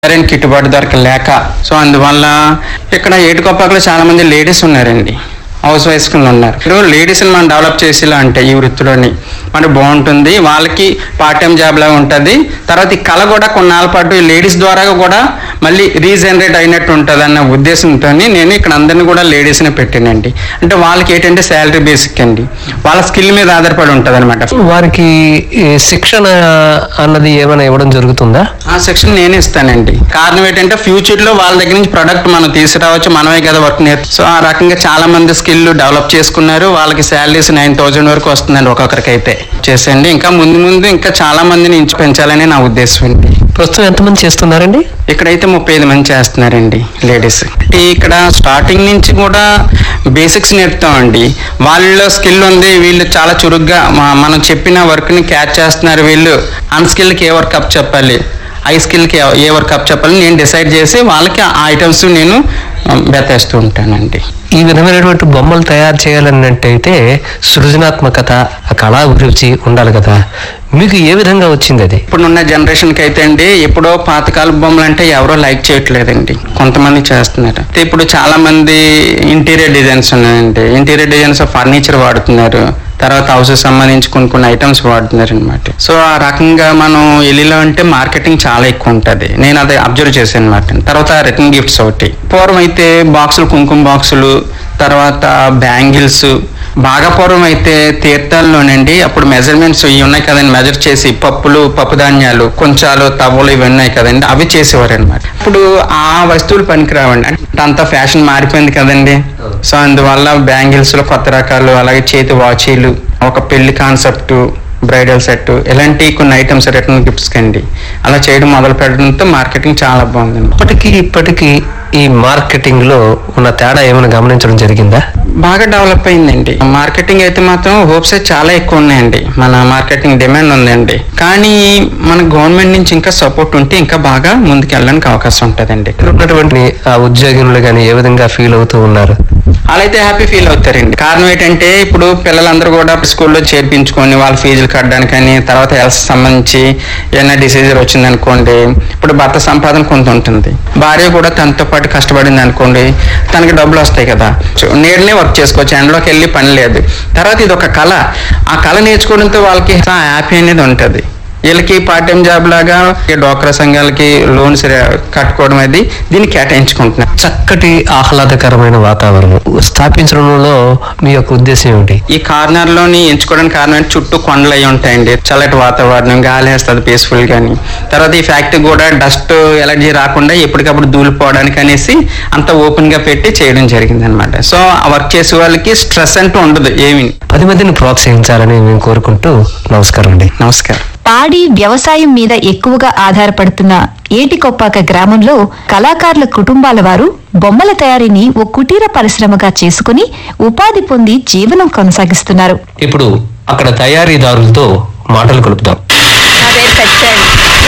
సరైన గిట్టుబాటు ధరకు లేక సో అందువల్ల ఇక్కడ ఏటుకొప్పాకలో చాలా మంది లేడీస్ ఉన్నారండి హౌస్ వైఫ్స్ కింద ఉన్నారు ఇప్పుడు లేడీస్ని మనం డెవలప్ చేసేలా అంటే ఈ వృత్తిలోని మనకి బాగుంటుంది వాళ్ళకి పార్ట్ టైం జాబ్ లాగా ఉంటుంది తర్వాత ఈ కళ కూడా కొన్నాళ్ళ పాటు ఈ లేడీస్ ద్వారా కూడా మళ్ళీ రీజనరేట్ అయినట్టు ఉంటుంది అన్న ఉద్దేశంతో నేను ఇక్కడ అందరిని కూడా లేడీస్ని పెట్టానండి అంటే వాళ్ళకి ఏంటంటే శాలరీ బేసిక్ అండి వాళ్ళ స్కిల్ మీద ఆధారపడి ఉంటుంది అనమాట వారికి ఈ శిక్షణ అన్నది ఏమైనా ఇవ్వడం జరుగుతుందా ఆ సెక్షన్ నేనే ఇస్తానండి కారణం ఏంటంటే ఫ్యూచర్ లో వాళ్ళ దగ్గర నుంచి ప్రొడక్ట్ మనం తీసుకురావచ్చు మనమే కదా వర్క్ నేర్చు సో ఆ రకంగా చాలా మంది స్కిల్ డెవలప్ చేసుకున్నారు వాళ్ళకి శాలరీస్ నైన్ థౌజండ్ వరకు వస్తుందండి ఒక్కొక్కరికి అయితే చేసండి ఇంకా ముందు ముందు ఇంకా చాలా మందిని ఇంచు పెంచాలని నా ఉద్దేశం అండి ప్రస్తుతం ఎంతమంది చేస్తున్నారండి ఇక్కడైతే ముప్పై ఐదు మంది చేస్తున్నారండి లేడీస్ ఇక్కడ స్టార్టింగ్ నుంచి కూడా బేసిక్స్ నేర్పుతామండి వాళ్ళలో స్కిల్ ఉంది వీళ్ళు చాలా చురుగ్గా మా- మనం చెప్పిన వర్క్ని క్యాచ్ చేస్తున్నారు వీళ్ళు అన్ స్కిల్కి ఏ వర్క్ అప్ చెప్పాలి ఐ స్కిల్కి ఏ వర్క్ అప్ చెప్పాలి నేను డిసైడ్ చేసి వాళ్ళకి ఆ ఐటమ్స్ నేను బెతేస్తూ ఉంటానండి ఈ విధమైనటువంటి బొమ్మలు తయారు చేయాలన్నట్టయితే సృజనాత్మకత ఆ కళాభిరుచి ఉండాలి కదా మీకు ఏ విధంగా వచ్చింది అది ఇప్పుడున్న జనరేషన్కి అయితే అండి ఎప్పుడో పాతకాల బొమ్మలు అంటే ఎవరో లైక్ చేయట్లేదండి కొంతమంది చేస్తున్నారు అయితే ఇప్పుడు చాలా మంది ఇంటీరియర్ డిజైన్స్ ఉన్నాయండి ఇంటీరియర్ డిజైన్స్ ఫర్నిచర్ వాడుతున్నారు తర్వాత హౌస్ సంబంధించి కొన్ని కొన్ని ఐటమ్స్ వాడుతున్నారు అనమాట సో ఆ రకంగా మనం ఎల్లిలో అంటే మార్కెటింగ్ చాలా ఎక్కువ ఉంటుంది నేను అది అబ్జర్వ్ చేశాను అనమాట తర్వాత రిటర్న్ గిఫ్ట్స్ ఒకటి పూర్వం అయితే బాక్సులు కుంకుమ బాక్సులు తర్వాత బ్యాంగిల్స్ బాగా పూర్వం అయితే తీర్థాల్లోనండి అప్పుడు మెజర్మెంట్స్ ఇవి ఉన్నాయి కదండి మెజర్ చేసి పప్పులు పప్పు ధాన్యాలు కొంచాలు తవ్వలు ఇవి ఉన్నాయి కదండి అవి చేసేవారు అనమాట ఇప్పుడు ఆ వస్తువులు పనికిరావండి అంటే అంత ఫ్యాషన్ మారిపోయింది కదండి సో అందువల్ల బ్యాంగిల్స్ లో కొత్త రకాలు అలాగే చేతి వాచీలు ఒక పెళ్లి కాన్సెప్ట్ బ్రైడల్ సెట్ ఇలాంటి కొన్ని ఐటమ్స్ రిటర్న్ గిఫ్ట్స్ కండి అలా చేయడం మొదలు పెట్టడంతో మార్కెటింగ్ చాలా బాగుందండి ఇప్పటికీ ఇప్పటికీ ఈ మార్కెటింగ్ లో ఉన్న తేడా ఏమైనా గమనించడం జరిగిందా బాగా డెవలప్ అయిందండి మార్కెటింగ్ అయితే మాత్రం హోప్స్ అయితే చాలా ఎక్కువ ఉన్నాయండి మన మార్కెటింగ్ డిమాండ్ ఉందండి కానీ మన గవర్నమెంట్ నుంచి ఇంకా సపోర్ట్ ఉంటే ఇంకా బాగా ముందుకు వెళ్ళడానికి అవకాశం ఉంటుందండి ఇక్కడ ఉన్నటువంటి ఆ ఉద్యోగులు కానీ ఏ విధంగా ఫీల్ అవుతూ ఉన్నారు వాళ్ళైతే హ్యాపీ ఫీల్ అవుతారండి కారణం ఏంటంటే ఇప్పుడు పిల్లలందరూ కూడా స్కూల్లో చేర్పించుకొని వాళ్ళ ఫీజులు కట్టడానికని తర్వాత హెల్త్ సంబంధించి ఏమైనా డిసీజర్ వచ్చిందనుకోండి ఇప్పుడు భర్త సంపాదన కొంత ఉంటుంది భార్య కూడా తనతో పాటు కష్టపడింది అనుకోండి తనకి డబ్బులు వస్తాయి కదా సో నేరునే వర్క్ చేసుకోవచ్చు ఎండలోకి వెళ్ళి పని లేదు తర్వాత ఇది ఒక కళ ఆ కళ నేర్చుకోవడంతో వాళ్ళకి హ్యాపీ అనేది ఉంటుంది వీళ్ళకి పార్ట్ టైం జాబ్ లాగా ఈ డ్వాక్రా సంఘాలకి లోన్స్ కట్టుకోవడం అది దీన్ని కేటాయించుకుంటున్నారు చక్కటి ఆహ్లాదకరమైన వాతావరణం స్థాపించడంలో మీ యొక్క ఉద్దేశం ఏమిటి ఈ కార్నర్ లోని ఎంచుకోవడానికి కారణం ఏంటి చుట్టూ కొండలు అయి ఉంటాయండి చల్లటి వాతావరణం గాలి వేస్తుంది పీస్ఫుల్ గాని తర్వాత ఈ ఫ్యాక్టరీ కూడా డస్ట్ ఎలర్జీ రాకుండా ఎప్పటికప్పుడు దూలిపోవడానికి అనేసి అంత ఓపెన్ గా పెట్టి చేయడం జరిగింది అనమాట సో ఆ వర్క్ చేసే వాళ్ళకి స్ట్రెస్ అంటూ ఉండదు ఏమి పది మందిని ప్రోత్సహించాలని మేము కోరుకుంటూ నమస్కారం అండి నమస్కారం పాడి వ్యవసాయం మీద ఎక్కువగా ఆధారపడుతున్న ఏటికొప్పాక గ్రామంలో కళాకారుల కుటుంబాల వారు బొమ్మల తయారీని ఓ కుటీర పరిశ్రమగా చేసుకుని ఉపాధి పొంది జీవనం కొనసాగిస్తున్నారు ఇప్పుడు అక్కడ తయారీదారులతో మాటలు కలుపుదాం నా పేరు సత్యాన్ని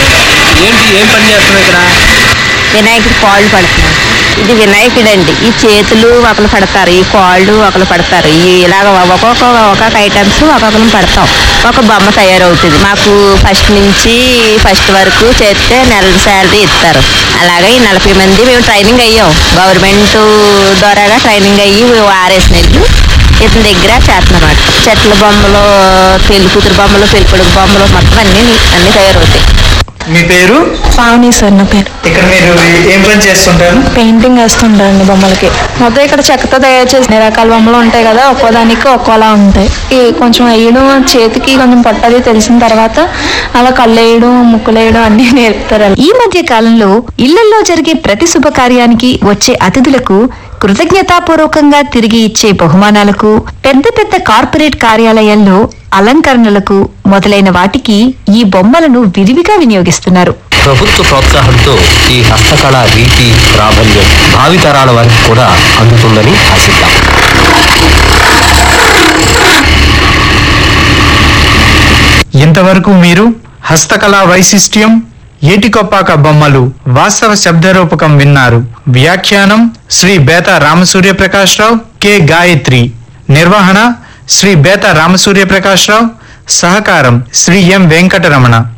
ఏంటి ఏం పని చేస్తున్నావు ఇక్కడ వినాయకుడి కాళ్ళు పడుతున్నాయి ఇది వినాయకుడు అండి ఈ చేతులు ఒకరు పడతారు ఈ కాళ్ళు ఒకరు పడతారు ఈ ఇలాగ ఒక్కొక్క ఒక్కొక్క ఐటమ్స్ ఒక్కొక్కరు పడతాం ఒక బొమ్మ తయారవుతుంది మాకు ఫస్ట్ నుంచి ఫస్ట్ వరకు చేస్తే నెల శాలరీ ఇస్తారు అలాగే ఈ నలభై మంది మేము ట్రైనింగ్ అయ్యాం గవర్నమెంట్ ద్వారాగా ట్రైనింగ్ అయ్యి ఆర్ఎస్ నెలలు ఇతని దగ్గర చేస్తున్నమాట చెట్ల బొమ్మలు పెళ్లి కూతురు బొమ్మలు పెళ్లి కొడుకు బొమ్మలు మొత్తం అన్ని అన్ని తయారవుతాయి మీ పేరు పావని సార్ నా పేరు ఇక్కడ మీరు ఏం పని చేస్తుంటారు పెయింటింగ్ వేస్తుంటారండి బొమ్మలకి మొత్తం ఇక్కడ చెక్కతో తయారు చేసిన రకాల బొమ్మలు ఉంటాయి కదా ఒక్కో దానికి ఒక్కోలా ఉంటాయి ఈ కొంచెం వేయడం చేతికి కొంచెం పొట్టది తెలిసిన తర్వాత అలా కళ్ళు వేయడం ముక్కులు వేయడం అన్ని నేర్పుతారు ఈ మధ్య కాలంలో ఇళ్లలో జరిగే ప్రతి శుభకార్యానికి వచ్చే అతిథులకు కృతజ్ఞతాపూర్వకంగా తిరిగి ఇచ్చే బహుమానాలకు పెద్ద పెద్ద కార్పొరేట్ కార్యాలయాల్లో అలంకరణలకు మొదలైన వాటికి ఈ బొమ్మలను విరివిగా వినియోగిస్తున్నారు ప్రభుత్వ ప్రోత్సాహంతో ఈ హస్తకళ రీతి ప్రాబల్యం భావితరాల వారికి కూడా అందుతుందని ఆశిద్దాం ఇంతవరకు మీరు హస్తకళా వైశిష్ట్యం ఏటికొప్పాక బొమ్మలు వాస్తవ శబ్దరూపకం విన్నారు వ్యాఖ్యానం శ్రీ బేత రామసూర్య ప్రకాశ్రావు కె గాయత్రి నిర్వహణ శ్రీ బేత రామసూర్య ప్రకాశ్రావు సహకారం శ్రీ ఎం వెంకటరమణ